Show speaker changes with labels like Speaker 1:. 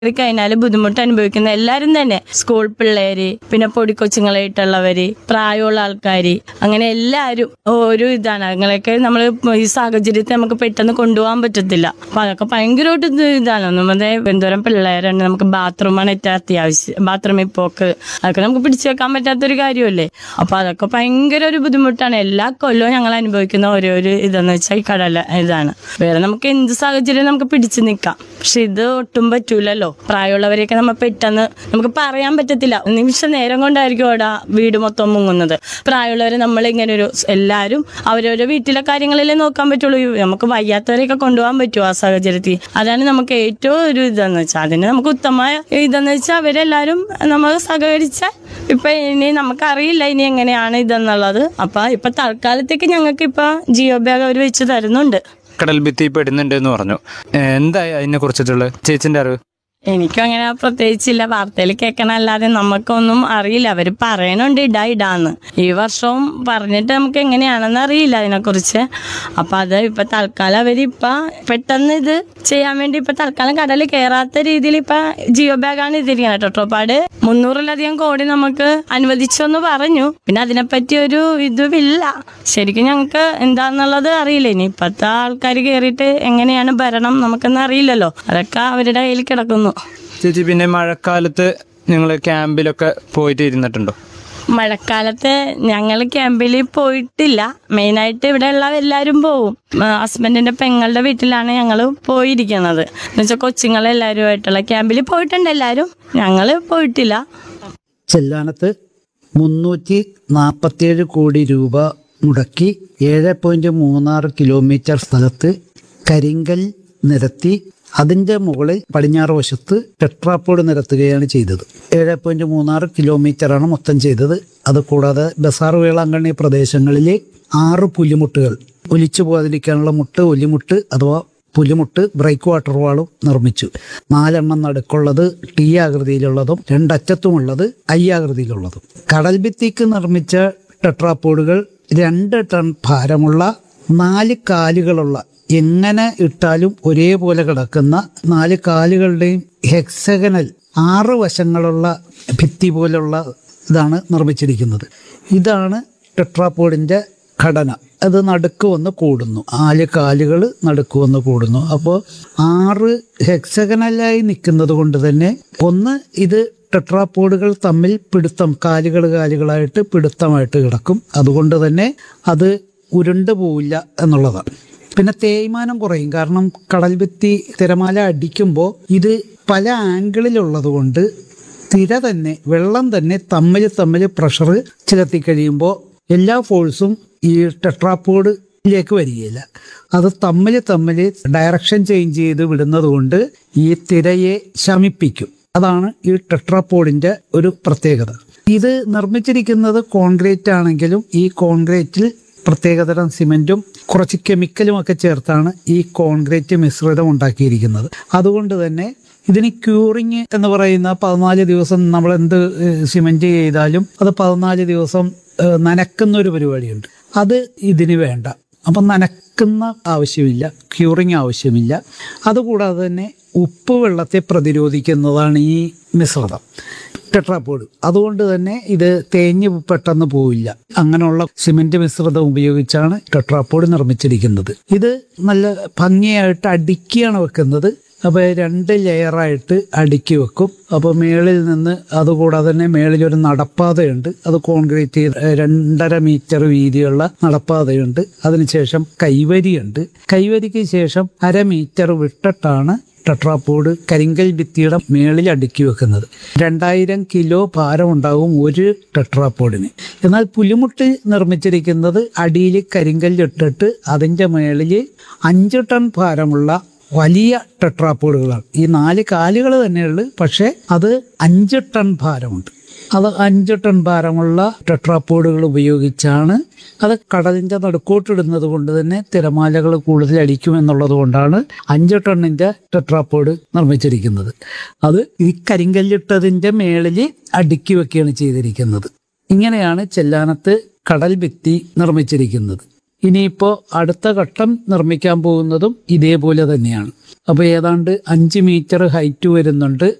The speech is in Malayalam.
Speaker 1: കഴിഞ്ഞാൽ ബുദ്ധിമുട്ട് അനുഭവിക്കുന്ന എല്ലാവരും തന്നെ സ്കൂൾ പിള്ളേര് പിന്നെ പൊടിക്കൊച്ചുങ്ങളായിട്ടുള്ളവര് പ്രായമുള്ള ആൾക്കാര് അങ്ങനെ എല്ലാവരും ഒരു ഇതാണ് അതുങ്ങളൊക്കെ നമ്മൾ ഈ സാഹചര്യത്തെ നമുക്ക് പെട്ടെന്ന് കൊണ്ടുപോകാൻ പറ്റത്തില്ല അപ്പൊ അതൊക്കെ ഭയങ്കരമായിട്ട് ഇത് ഇതാണ് നമ്മുടെ എന്തോരം പിള്ളേരുണ്ട് നമുക്ക് ബാത്റൂമാണ് ഏറ്റവും അത്യാവശ്യം ബാത്റൂമിൽ പോക്ക് അതൊക്കെ നമുക്ക് പിടിച്ചു വെക്കാൻ പറ്റാത്തൊരു കാര്യമല്ലേ അപ്പൊ അതൊക്കെ ഭയങ്കര ഒരു ബുദ്ധിമുട്ടാണ് എല്ലാ കൊല്ലവും ഞങ്ങൾ അനുഭവിക്കുന്ന ഓരോ ഒരു ഇതെന്ന് വെച്ചാൽ ഈ കടല ഇതാണ് വേറെ നമുക്ക് എന്ത് സാഹചര്യം നമുക്ക് പിടിച്ചു നിൽക്കാം പക്ഷെ ഇത് ഒട്ടും പറ്റൂലല്ലോ പ്രായമുള്ളവരെയൊക്കെ നമ്മൾ പെട്ടെന്ന് നമുക്ക് പറയാൻ പറ്റത്തില്ല നിമിഷ നേരം കൊണ്ടായിരിക്കും അവിടെ ആ വീട് മൊത്തം മുങ്ങുന്നത് പ്രായമുള്ളവരെ നമ്മൾ ഇങ്ങനെ ഒരു എല്ലാവരും അവരവരുടെ വീട്ടിലെ കാര്യങ്ങളിലേ നോക്കാൻ പറ്റുള്ളൂ നമുക്ക് വയ്യാത്തവരെയൊക്കെ കൊണ്ടുപോകാൻ പറ്റുമോ ആ സാഹചര്യത്തിൽ അതാണ് നമുക്ക് ഏറ്റവും ഒരു ഇതെന്ന് വെച്ചാൽ അതിന് നമുക്ക് ഉത്തമമായ ഇതെന്ന് വെച്ചാൽ അവരെല്ലാവരും നമ്മൾ സഹകരിച്ചാൽ ഇപ്പൊ ഇനി നമുക്കറിയില്ല ഇനി എങ്ങനെയാണ് ഇതെന്നുള്ളത് അപ്പൊ ഇപ്പൊ തൽക്കാലത്തേക്ക് ഞങ്ങൾക്ക് ഇപ്പൊ ജിയോ ബാഗ് അവർ വെച്ച് തരുന്നുണ്ട്
Speaker 2: കടൽ ഭിത്തി പെടുന്നുണ്ട് എന്ന് പറഞ്ഞു ഏഹ് എന്തായി അതിനെ കുറിച്ചിട്ടുള്ള ചേച്ചിന്റെ അറിവ്
Speaker 1: എനിക്കും അങ്ങനെ പ്രത്യേകിച്ചില്ല വാർത്തയിൽ കേൾക്കണല്ലാതെ നമുക്കൊന്നും അറിയില്ല അവര് പറയണുണ്ട് ഇടാ ഇടാന്ന് ഈ വർഷവും പറഞ്ഞിട്ട് നമുക്ക് എങ്ങനെയാണെന്ന് അറിയില്ല അതിനെക്കുറിച്ച് അപ്പൊ അത് ഇപ്പൊ തൽക്കാലം അവരിപ്പ പെട്ടെന്ന് ഇത് ചെയ്യാൻ വേണ്ടി ഇപ്പൊ തൽക്കാലം കടലിൽ കയറാത്ത രീതിയിൽ ഇപ്പൊ ജിയോ ബാഗാണ് ഇതിരിക്കുന്നത് ടോട്ടോപ്പാട് മുന്നൂറിലധികം കോടി നമുക്ക് അനുവദിച്ചെന്ന് പറഞ്ഞു പിന്നെ അതിനെപ്പറ്റി ഒരു ഇതുമില്ല ശരിക്കും ഞങ്ങൾക്ക് എന്താന്നുള്ളത് അറിയില്ല ഇനി ഇപ്പത്തെ ആൾക്കാർ കയറിയിട്ട് എങ്ങനെയാണ് ഭരണം നമുക്കൊന്നും അറിയില്ലല്ലോ അതൊക്കെ അവരുടെ കയ്യിൽ കിടക്കുന്നു
Speaker 2: ചേച്ചി പിന്നെ മഴക്കാലത്ത് നിങ്ങൾ ക്യാമ്പിലൊക്കെ പോയിട്ട് ഇരുന്നിട്ടുണ്ടോ
Speaker 1: മഴക്കാലത്ത് ഞങ്ങൾ ക്യാമ്പിൽ പോയിട്ടില്ല മെയിനായിട്ട് ഇവിടെ ഉള്ള എല്ലാവരും പോവും ഹസ്ബൻഡിന്റെ പെങ്ങളുടെ വീട്ടിലാണ് ഞങ്ങൾ പോയിരിക്കുന്നത് എന്നുവെച്ചാൽ കൊച്ചുങ്ങളെല്ലാവരുമായിട്ടുള്ള ക്യാമ്പിൽ പോയിട്ടുണ്ട് എല്ലാവരും ഞങ്ങൾ പോയിട്ടില്ല
Speaker 3: ചെല്ലാനത്ത് മുന്നൂറ്റി നാൽപ്പത്തിയേഴ് കോടി രൂപ മുടക്കി ഏഴ് പോയിന്റ് മൂന്നാറ് കിലോമീറ്റർ സ്ഥലത്ത് കരിങ്കൽ നിരത്തി അതിൻ്റെ മുകളിൽ പടിഞ്ഞാറ് വശത്ത് ടെട്രാപ്പോഡ് നിരത്തുകയാണ് ചെയ്തത് ഏഴ് പോയിന്റ് മൂന്നാറ് കിലോമീറ്ററാണ് മൊത്തം ചെയ്തത് അതുകൂടാതെ ബസാർ വേളാങ്കണ്ണി പ്രദേശങ്ങളിലെ ആറ് പുലിമുട്ടുകൾ ഒലിച്ചു പോകാതിരിക്കാനുള്ള മുട്ട് ഒലിമുട്ട് അഥവാ പുലിമുട്ട് ബ്രേക്ക് വാട്ടർ വാളും നിർമ്മിച്ചു നാലെണ്ണം നടുക്കുള്ളത് ടി ആകൃതിയിലുള്ളതും രണ്ടറ്റത്തുമുള്ളത് ഐ ആകൃതിയിലുള്ളതും കടൽ ഭിത്തിക്ക് നിർമ്മിച്ച ടെട്രാപ്പോഡുകൾ രണ്ട് ടൺ ഭാരമുള്ള നാല് കാലുകളുള്ള എങ്ങനെ ഇട്ടാലും ഒരേപോലെ കിടക്കുന്ന നാല് കാലുകളുടെയും ഹെക്സഗനൽ ആറ് വശങ്ങളുള്ള ഭിത്തി പോലുള്ള ഇതാണ് നിർമ്മിച്ചിരിക്കുന്നത് ഇതാണ് ടെട്രാപ്പോഡിന്റെ ഘടന അത് നടുക്ക് വന്ന് കൂടുന്നു നാല് കാലുകൾ നടുക്ക് വന്ന് കൂടുന്നു അപ്പോൾ ആറ് ഹെക്സഗനലായി നിൽക്കുന്നത് കൊണ്ട് തന്നെ ഒന്ന് ഇത് ടെട്രാപ്പോഡുകൾ തമ്മിൽ പിടുത്തം കാലുകൾ കാലുകളായിട്ട് പിടുത്തമായിട്ട് കിടക്കും അതുകൊണ്ട് തന്നെ അത് ഉരുണ്ടു പോവില്ല എന്നുള്ളതാണ് പിന്നെ തേയ്മാനം കുറയും കാരണം കടൽ ഭിത്തി തിരമാല അടിക്കുമ്പോൾ ഇത് പല ആംഗിളിലുള്ളത് കൊണ്ട് തിര തന്നെ വെള്ളം തന്നെ തമ്മിൽ തമ്മിൽ പ്രഷർ ചെലുത്തി കഴിയുമ്പോൾ എല്ലാ ഫോഴ്സും ഈ ടെട്രാപ്പോഡിലേക്ക് വരികയില്ല അത് തമ്മിൽ തമ്മിൽ ഡയറക്ഷൻ ചേഞ്ച് ചെയ്ത് വിടുന്നത് കൊണ്ട് ഈ തിരയെ ശമിപ്പിക്കും അതാണ് ഈ ടെട്രാപ്പോഡിന്റെ ഒരു പ്രത്യേകത ഇത് നിർമ്മിച്ചിരിക്കുന്നത് കോൺക്രീറ്റ് ആണെങ്കിലും ഈ കോൺക്രീറ്റിൽ പ്രത്യേകതരം സിമെന്റും കുറച്ച് കെമിക്കലും ഒക്കെ ചേർത്താണ് ഈ കോൺക്രീറ്റ് മിശ്രിതം ഉണ്ടാക്കിയിരിക്കുന്നത് അതുകൊണ്ട് തന്നെ ഇതിന് ക്യൂറിങ് എന്ന് പറയുന്ന പതിനാല് ദിവസം നമ്മൾ എന്ത് ഏഹ്, സിമെന്റ് ചെയ്താലും അത് പതിനാല് ദിവസം ഏഹ്, നനക്കുന്ന ഒരു പരിപാടിയുണ്ട് അത് ഇതിന് വേണ്ട അപ്പം നനക്കുന്ന ആവശ്യമില്ല ക്യൂറിങ് ആവശ്യമില്ല അതുകൂടാതെ തന്നെ ഉപ്പ് വെള്ളത്തെ പ്രതിരോധിക്കുന്നതാണ് ഈ മിശ്രിതം ടെട്രാപ്പോഡ് അതുകൊണ്ട് തന്നെ ഇത് തേഞ്ഞ് പെട്ടെന്ന് പോവില്ല അങ്ങനെയുള്ള സിമെന്റ് മിശ്രിതം ഉപയോഗിച്ചാണ് ടെട്രാപ്പോഡ് നിർമ്മിച്ചിരിക്കുന്നത് ഇത് നല്ല ഭംഗിയായിട്ട് അടുക്കിയാണ് വെക്കുന്നത് അപ്പോൾ രണ്ട് ലെയറായിട്ട് അടുക്കി വെക്കും അപ്പോൾ മേളിൽ നിന്ന് അതുകൂടാതെ തന്നെ മേളിൽ ഒരു നടപ്പാതയുണ്ട് അത് കോൺക്രീറ്റ് ചെയ്ത് രണ്ടര മീറ്റർ വീതിയുള്ള നടപ്പാതയുണ്ട് അതിനുശേഷം കൈവരിയുണ്ട് കൈവരിക്ക് ശേഷം അര മീറ്റർ വിട്ടിട്ടാണ് ടെട്രാപ്പോഡ് കരിങ്കൽ ഭിത്തിയുടെ മേളിൽ അടുക്കി വെക്കുന്നത് രണ്ടായിരം കിലോ ഭാരം ഉണ്ടാകും ഒരു ടെട്രാപ്പോഡിന് എന്നാൽ പുലിമുട്ട് നിർമ്മിച്ചിരിക്കുന്നത് അടിയിൽ കരിങ്കല്ലിട്ടിട്ട് അതിൻ്റെ മേളിൽ അഞ്ച് ടൺ ഭാരമുള്ള വലിയ ടെട്രാപ്പോഡുകളാണ് ഈ നാല് കാലുകൾ തന്നെയുള്ളു പക്ഷേ അത് അഞ്ച് ടൺ ഭാരമുണ്ട് അത് അഞ്ച് ടൺ ഭാരമുള്ള ടെട്രാപ്പോഡുകൾ ഉപയോഗിച്ചാണ് അത് കടലിന്റെ നടുക്കോട്ടിടുന്നത് കൊണ്ട് തന്നെ തിരമാലകൾ കൂടുതൽ അടിക്കും എന്നുള്ളത് കൊണ്ടാണ് അഞ്ച് ടണ്ണിന്റെ ടെട്രാപ്പോഡ് നിർമ്മിച്ചിരിക്കുന്നത് അത് ഈ കരിങ്കല്ലിട്ടതിന്റെ മേളിൽ അടുക്കി വെക്കുകയാണ് ചെയ്തിരിക്കുന്നത് ഇങ്ങനെയാണ് ചെല്ലാനത്ത് കടൽ ഭിത്തി നിർമ്മിച്ചിരിക്കുന്നത് ഇനിയിപ്പോൾ അടുത്ത ഘട്ടം നിർമ്മിക്കാൻ പോകുന്നതും ഇതേപോലെ തന്നെയാണ് അപ്പോൾ ഏതാണ്ട് അഞ്ച് മീറ്റർ ഹൈറ്റ് വരുന്നുണ്ട്